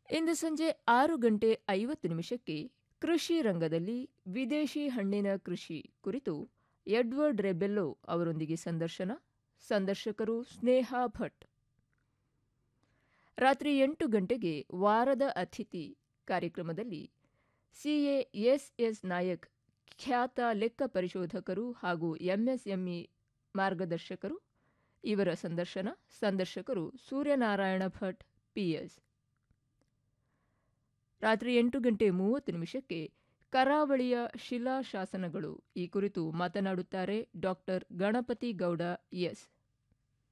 ಇಂದು ಸಂಜೆ ಆರು ಗಂಟೆ ಐವತ್ತು ನಿಮಿಷಕ್ಕೆ ಕೃಷಿ ರಂಗದಲ್ಲಿ ವಿದೇಶಿ ಹಣ್ಣಿನ ಕೃಷಿ ಕುರಿತು ಎಡ್ವರ್ಡ್ ರೆಬೆಲ್ಲೋ ಅವರೊಂದಿಗೆ ಸಂದರ್ಶನ ಸಂದರ್ಶಕರು ಸ್ನೇಹಾ ಭಟ್ ರಾತ್ರಿ ಎಂಟು ಗಂಟೆಗೆ ವಾರದ ಅತಿಥಿ ಕಾರ್ಯಕ್ರಮದಲ್ಲಿ ಸಿಎ ಎಸ್ಎಸ್ ನಾಯಕ್ ಖ್ಯಾತ ಲೆಕ್ಕ ಪರಿಶೋಧಕರು ಹಾಗೂ ಎಂಎಸ್ಎಂಇ ಮಾರ್ಗದರ್ಶಕರು ಇವರ ಸಂದರ್ಶನ ಸಂದರ್ಶಕರು ಸೂರ್ಯನಾರಾಯಣ ಭಟ್ ಪಿಎಸ್ ರಾತ್ರಿ ಎಂಟು ಗಂಟೆ ಮೂವತ್ತು ನಿಮಿಷಕ್ಕೆ ಕರಾವಳಿಯ ಶಿಲಾಶಾಸನಗಳು ಈ ಕುರಿತು ಮಾತನಾಡುತ್ತಾರೆ ಡಾಕ್ಟರ್ ಗಣಪತಿ ಗೌಡ ಎಸ್